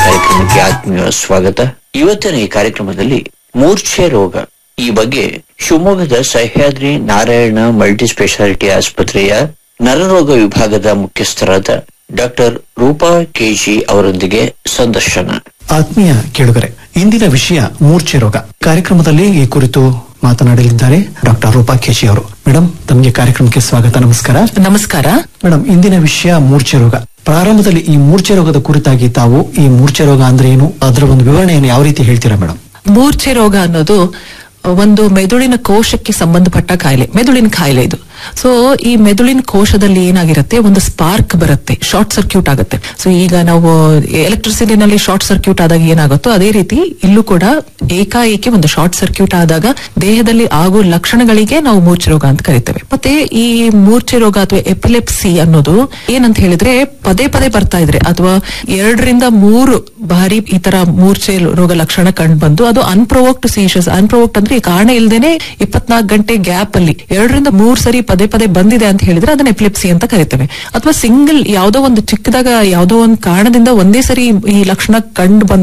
ಕಾರ್ಯಕ್ರಮಕ್ಕೆ ಆತ್ಮೀಯ ಸ್ವಾಗತ ಇವತ್ತಿನ ಈ ಕಾರ್ಯಕ್ರಮದಲ್ಲಿ ಮೂರ್ಛೆ ರೋಗ ಈ ಬಗ್ಗೆ ಶಿವಮೊಗ್ಗದ ಸಹ್ಯಾದ್ರಿ ನಾರಾಯಣ ಮಲ್ಟಿ ಸ್ಪೆಷಾಲಿಟಿ ಆಸ್ಪತ್ರೆಯ ನರರೋಗ ವಿಭಾಗದ ಮುಖ್ಯಸ್ಥರಾದ ಡಾಕ್ಟರ್ ರೂಪಾ ಕೆಜಿ ಅವರೊಂದಿಗೆ ಸಂದರ್ಶನ ಆತ್ಮೀಯ ಕೇಳುಗರೆ ಇಂದಿನ ವಿಷಯ ಮೂರ್ಛೆ ರೋಗ ಕಾರ್ಯಕ್ರಮದಲ್ಲಿ ಈ ಕುರಿತು ಮಾತನಾಡಲಿದ್ದಾರೆ ಡಾಕ್ಟರ್ ರೂಪಾ ಕೇಶಿ ಅವರು ಮೇಡಮ್ ತಮಗೆ ಕಾರ್ಯಕ್ರಮಕ್ಕೆ ಸ್ವಾಗತ ನಮಸ್ಕಾರ ನಮಸ್ಕಾರ ಮೇಡಮ್ ಇಂದಿನ ವಿಷಯ ಮೂರ್ಛೆ ರೋಗ ಪ್ರಾರಂಭದಲ್ಲಿ ಈ ಮೂರ್ಛೆ ರೋಗದ ಕುರಿತಾಗಿ ತಾವು ಈ ಮೂರ್ಛೆ ರೋಗ ಅಂದ್ರೆ ಏನು ಅದರ ಒಂದು ವಿವರಣೆಯನ್ನು ಯಾವ ರೀತಿ ಹೇಳ್ತೀರಾ ಮೇಡಮ್ ಮೂರ್ಛೆ ರೋಗ ಅನ್ನೋದು ಒಂದು ಮೆದುಳಿನ ಕೋಶಕ್ಕೆ ಸಂಬಂಧಪಟ್ಟ ಕಾಯಿಲೆ ಮೆದುಳಿನ ಕಾಯಿಲೆ ಇದು ಸೊ ಈ ಮೆದುಳಿನ ಕೋಶದಲ್ಲಿ ಏನಾಗಿರುತ್ತೆ ಒಂದು ಸ್ಪಾರ್ಕ್ ಬರುತ್ತೆ ಶಾರ್ಟ್ ಸರ್ಕ್ಯೂಟ್ ಆಗುತ್ತೆ ಸೊ ಈಗ ನಾವು ಎಲೆಕ್ಟ್ರಿಸಿಟಿನಲ್ಲಿ ಶಾರ್ಟ್ ಸರ್ಕ್ಯೂಟ್ ಆದಾಗ ಏನಾಗುತ್ತೋ ಅದೇ ರೀತಿ ಇಲ್ಲೂ ಕೂಡ ಏಕಾಏಕಿ ಒಂದು ಶಾರ್ಟ್ ಸರ್ಕ್ಯೂಟ್ ಆದಾಗ ದೇಹದಲ್ಲಿ ಆಗೋ ಲಕ್ಷಣಗಳಿಗೆ ನಾವು ಮೂರ್ಛೆ ರೋಗ ಅಂತ ಕರಿತೇವೆ ಮತ್ತೆ ಈ ಮೂರ್ಛೆ ರೋಗ ಅಥವಾ ಎಪಿಲೆಪ್ಸಿ ಅನ್ನೋದು ಏನಂತ ಹೇಳಿದ್ರೆ ಪದೇ ಪದೇ ಬರ್ತಾ ಇದ್ರೆ ಅಥವಾ ಎರಡರಿಂದ ಮೂರು ಬಾರಿ ಈ ತರ ಮೂರ್ಛೆ ರೋಗ ಲಕ್ಷಣ ಕಂಡು ಬಂದು ಅದು ಅನ್ಪ್ರೊವೋಕ್ಡ್ ಸೀಶಸ್ ಅನ್ಪ್ರೊವೋಕ್ಡ್ ಅಂದ್ರೆ ಈ ಕಾರಣ ಇಲ್ದೇನೆ ಇಪ್ಪತ್ನಾಲ್ಕು ಗಂಟೆ ಗ್ಯಾಪ್ ಅಲ್ಲಿ ಎರಡರಿಂದ ಮೂರ್ ಸರಿ ಪದೇ ಪದೇ ಬಂದಿದೆ ಅಂತ ಹೇಳಿದ್ರೆ ಅದನ್ನ ಎಪಿಲೆಪ್ಸಿ ಅಂತ ಕರಿತೇವೆ ಅಥವಾ ಸಿಂಗಲ್ ಯಾವ್ದೋ ಒಂದು ಚಿಕ್ಕದಾಗ ಯಾವ್ದೋ ಒಂದು ಕಾರಣದಿಂದ ಒಂದೇ ಸರಿ ಈ ಲಕ್ಷಣ ಕಂಡು ಬಂದ